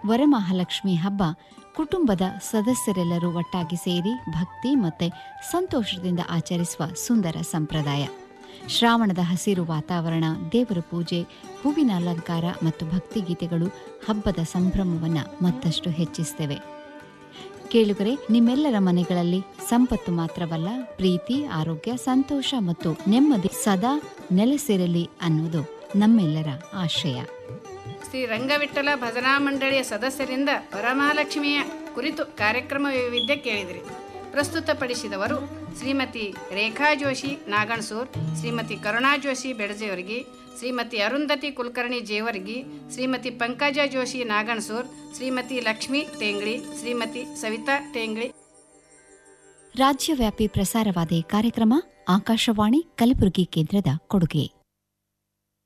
ವರಮಹಾಲಕ್ಷ್ಮಿ ಹಬ್ಬ ಕುಟುಂಬದ ಸದಸ್ಯರೆಲ್ಲರೂ ಒಟ್ಟಾಗಿ ಸೇರಿ ಭಕ್ತಿ ಮತ್ತೆ ಸಂತೋಷದಿಂದ ಆಚರಿಸುವ ಸುಂದರ ಸಂಪ್ರದಾಯ ಶ್ರಾವಣದ ಹಸಿರು ವಾತಾವರಣ ದೇವರ ಪೂಜೆ ಹೂವಿನ ಅಲಂಕಾರ ಮತ್ತು ಭಕ್ತಿಗೀತೆಗಳು ಹಬ್ಬದ ಸಂಭ್ರಮವನ್ನು ಮತ್ತಷ್ಟು ಹೆಚ್ಚಿಸ್ತವೆ ಕೇಳುಗರೆ ನಿಮ್ಮೆಲ್ಲರ ಮನೆಗಳಲ್ಲಿ ಸಂಪತ್ತು ಮಾತ್ರವಲ್ಲ ಪ್ರೀತಿ ಆರೋಗ್ಯ ಸಂತೋಷ ಮತ್ತು ನೆಮ್ಮದಿ ಸದಾ ನೆಲೆಸಿರಲಿ ಅನ್ನೋದು ನಮ್ಮೆಲ್ಲರ ಆಶಯ ಶ್ರೀ ರಂಗವಿಠಲ ಭಜನಾ ಮಂಡಳಿಯ ಸದಸ್ಯರಿಂದ ವರಮಹಾಲಕ್ಷ್ಮಿಯ ಕುರಿತು ಕಾರ್ಯಕ್ರಮ ವೈವಿಧ್ಯ ಕೇಳಿದಿರಿ ಪ್ರಸ್ತುತಪಡಿಸಿದವರು ಶ್ರೀಮತಿ ರೇಖಾ ಜೋಶಿ ನಾಗಣಸೂರ್ ಶ್ರೀಮತಿ ಕರುಣಾ ಜೋಶಿ ಬೆಡಜೇವರ್ಗಿ ಶ್ರೀಮತಿ ಅರುಂಧತಿ ಕುಲಕರ್ಣಿ ಜೇವರ್ಗಿ ಶ್ರೀಮತಿ ಪಂಕಜ ಜೋಶಿ ನಾಗಣಸೂರ್ ಶ್ರೀಮತಿ ಲಕ್ಷ್ಮೀ ಟೇಂಗ್ಳಿ ಶ್ರೀಮತಿ ಸವಿತಾ ಟೇಂಗ್ಳಿ ರಾಜ್ಯವ್ಯಾಪಿ ಪ್ರಸಾರವಾದ ಈ ಕಾರ್ಯಕ್ರಮ ಆಕಾಶವಾಣಿ ಕಲಬುರಗಿ ಕೇಂದ್ರದ ಕೊಡುಗೆ